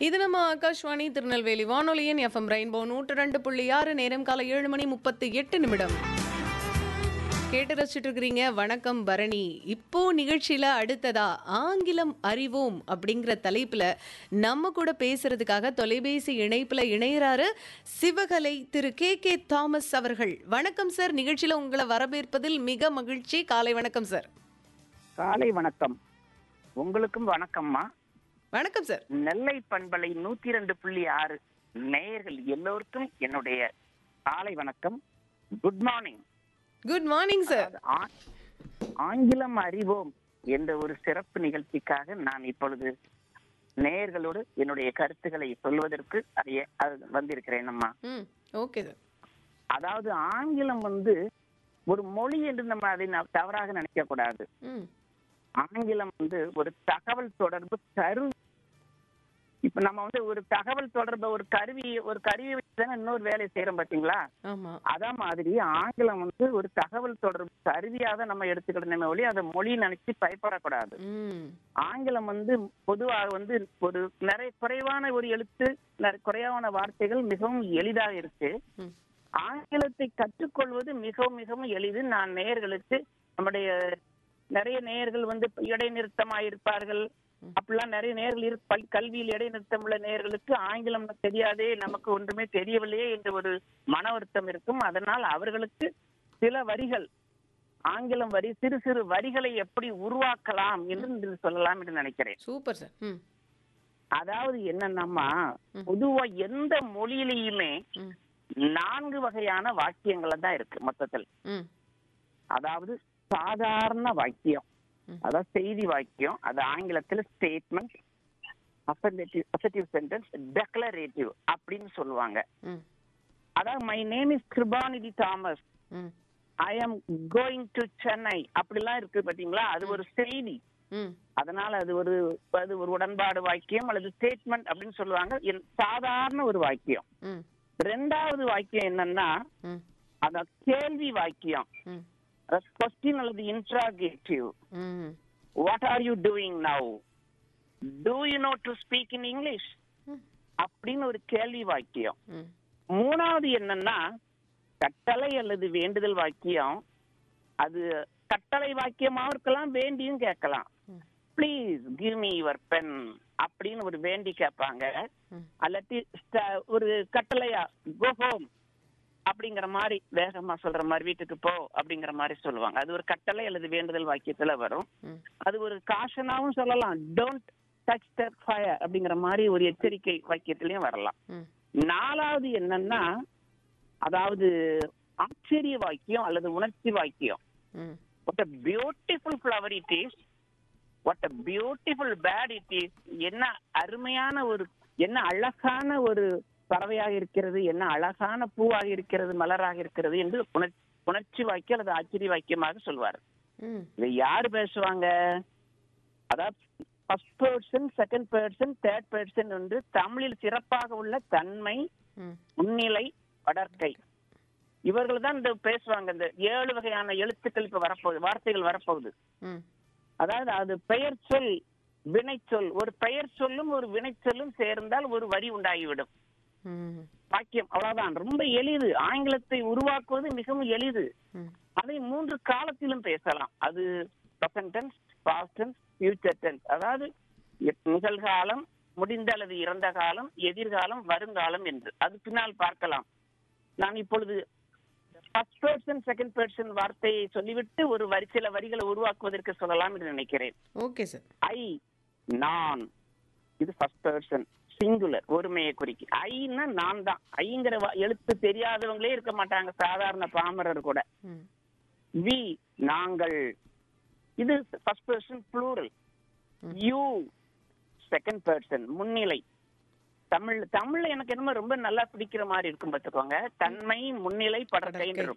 இது நம்ம ஆகாஷ்வாணி திருநெல்வேலி வானொலியின் எஃப்எம் ரெயின்போ நூற்று ரெண்டு புள்ளி ஆறு நேரம் காலை ஏழு மணி முப்பத்து எட்டு நிமிடம் கேட்டு ரசிச்சுட்டு இருக்கிறீங்க வணக்கம் பரணி இப்போ நிகழ்ச்சியில அடுத்ததா ஆங்கிலம் அறிவோம் அப்படிங்கிற தலைப்புல நம்ம கூட பேசுறதுக்காக தொலைபேசி இணைப்புல இணையறாரு சிவகலை திரு கே கே தாமஸ் அவர்கள் வணக்கம் சார் நிகழ்ச்சியில உங்களை வரவேற்பதில் மிக மகிழ்ச்சி காலை வணக்கம் சார் காலை வணக்கம் உங்களுக்கும் வணக்கம்மா வணக்கம் சார் நெல்லை பண்பலை நூத்தி ரெண்டு புள்ளி ஆறு நேயர்கள் எல்லோருக்கும் என்னுடைய காலை வணக்கம் good morning good morning sir ஆங்கிலம் அறிவோம் என்ற ஒரு சிறப்பு நிகழ்ச்சிக்காக நான் இப்பொழுது நேயர்களோடு என்னுடைய கருத்துக்களை சொல்வதற்கு அறிய- அது வந்திருக்கிறேன் அம்மா ம் ஓகே சார் அதாவது ஆங்கிலம் வந்து ஒரு மொழி என்று நம்ம அதை ந- தவறாக நினைக்க கூடாது ம் ஆங்கிலம் வந்து ஒரு தகவல் தொடர்பு கரு இப்ப நம்ம வந்து ஒரு தகவல் தொடர்பு ஒரு கருவி ஒரு கருவி வச்சு தானே இன்னொரு வேலையை செய்யறோம் பாத்தீங்களா ஆமா அதான் மாதிரி ஆங்கிலம் வந்து ஒரு தகவல் தொடர்பு கருவியாக நம்ம எடுத்துக்கிடணுமே ஒளி அதை மொழி நினைச்சு பயப்படக்கூடாது ம் ஆங்கிலம் வந்து பொதுவாக வந்து ஒரு நிறைய குறைவான ஒரு எழுத்து நிறைய குறைவான வார்த்தைகள் மிகவும் எளிதாக இருக்கு ம் ஆங்கிலத்தை கற்றுக்கொள்வது மிகவும் மிகவும் எளிது நான் நேயர்களுக்கு நம்முடைய நிறைய நேயர்கள் வந்து இடைநிறுத்தமாயிருப்பார்கள் அப்படிலாம் நிறைய நேயர்கள் இரு- பல்- கல்வியில் இடைநிறுத்தம் உள்ள நேயர்களுக்கு ஆங்கிலம் தெரியாதே நமக்கு ஒன்றுமே தெரியவில்லையே என்ற ஒரு மன வருத்தம் இருக்கும் அதனால் அவர்களுக்கு சில வரிகள் ஆங்கிலம் வரி சிறு சிறு வரிகளை எப்படி உருவாக்கலாம் என்று இன்று சொல்லலாம் என்று நினைக்கிறேன் சூப்பர் சார் ம் அதாவது என்னன்னம்மா பொதுவா எந்த மொழியிலையுமே ம் நான்கு வகையான வாக்கியங்கள் தான் இருக்கு மொத்தத்தில் ம் அதாவது சாதாரண வாக்கியம் ம். அதாவது செய்தி வாக்கியம் அது ஆங்கிலத்தில் ஸ்டேட்மெண்ட் அஃபர்மேட்டிவ் சென்டென்ஸ் டெக்ளரேட்டிவ் அப்படின்னு சொல்லுவாங்க ம் அதாவது my name is Kirubanidhi Thomas hmm I am going to Chennai அப்படிலாம் இருக்கு பாத்தீங்களா அது ஒரு செய்தி ம் அதனால அது ஒரு அது ஒரு உடன்பாடு வாக்கியம் அல்லது ஸ்டேட்மெண்ட் அப்படின்னு சொல்லுவாங்க என் சாதாரண ஒரு வாக்கியம் ம் ரெண்டாவது வாக்கியம் என்னன்னா ம் அத கேள்வி வாக்கியம் ம் கொஸ்டின் அல்லது interrogative hmm what are you doing now do you know to speak in English hmm அப்படின்னு ஒரு கேள்வி வாக்கியம் ம் மூணாவது என்னன்னா கட்டளை அல்லது வேண்டுதல் வாக்கியம் அது கட்டளை வாக்கியமாவும் இருக்கலாம் வேண்டியும் கேட்கலாம் hmm. Please give me your pen அப்படின்னு ஒரு வேண்டி கேட்பாங்க ம். அல்லாட்டி ஸ்ட- ஒரு கட்டளையா கோ ஹோம் அப்படிங்கிற மாதிரி வேகமா சொல்ற மாதிரி வீட்டுக்கு போ அப்படிங்கிற மாதிரி சொல்லுவாங்க அது ஒரு கட்டளை அல்லது வேண்டுதல் வாக்கியத்துல வரும் ம் அது ஒரு காஷனாவும் சொல்லலாம் டோன்ட் டச் த ஃபயர் அப்படிங்கிற மாதிரி ஒரு எச்சரிக்கை வாக்கியத்திலயும் வரலாம் ம் நாலாவது என்னன்னா அதாவது ஆச்சரிய வாக்கியம் அல்லது உணர்ச்சி வாக்கியம் hmm what a beautiful flower it is what a beautiful bat it is என்ன அருமையான ஒரு என்ன அழகான ஒரு பறவையாக இருக்கிறது என்ன அழகான பூவாக இருக்கிறது மலராக இருக்கிறது என்று உணர் உணர்ச்சி வாக்கியம் அல்லது ஆச்சரிய வாக்கியமாக சொல்வார் ம் இதை யாரு பேசுவாங்க அதாவது first person second person third person என்று தமிழில் சிறப்பாக உள்ள தன்மை ம் முன்னிலை வடற்கை இவர்கள் தான் இந்த பேசுவாங்க இந்த ஏழு வகையான எழுத்துக்கள் இப்ப வரப்போகுது வார்த்தைகள் வரப்போகுது ம் அதாவது அது பெயர் சொல் வினைச்சொல் ஒரு பெயர் சொல்லும் ஒரு வினைச்சொல்லும் சேர்ந்தால் ஒரு வரி உண்டாகிவிடும் ம் வாக்கியம் அவ்வளவுதான் ரொம்ப எளிது ஆங்கிலத்தை உருவாக்குவது மிகவும் எளிது ம் அதை மூன்று காலத்திலும் பேசலாம் அது present tense past tense future tense அதாவது எப்- நிகழ்காலம் முடிந்த அல்லது இறந்த காலம் எதிர்காலம் வருங்காலம் என்று அது பின்னால் பார்க்கலாம் நான் இப்பொழுது ஃபர்ஸ்ட் பர்சன் செகண்ட் பர்சன் வார்த்தையை சொல்லிவிட்டு ஒரு வரி சில வரிகளை உருவாக்குவதற்கு சொல்லலாம் என்று நினைக்கிறேன் ஓகே சார் ஐ நான் இது ஃபர்ஸ்ட் பர்சன் சிங்குலர் ஒருமையை குறிக்கு ஐன்னா நான் தான் ஐங்கிற வா- எழுத்து தெரியாதவங்களே இருக்க மாட்டாங்க சாதாரண பாமரர் கூட ம் வி நாங்கள் இது first person plural you second person முன்னிலை தமிழ் தமிழ்ல எனக்கு என்னமோ ரொம்ப நல்லா பிடிக்கிற மாதிரி இருக்கும் பார்த்துக்கோங்க தன்மை முன்னிலை படற்கைன்னு படற்கை.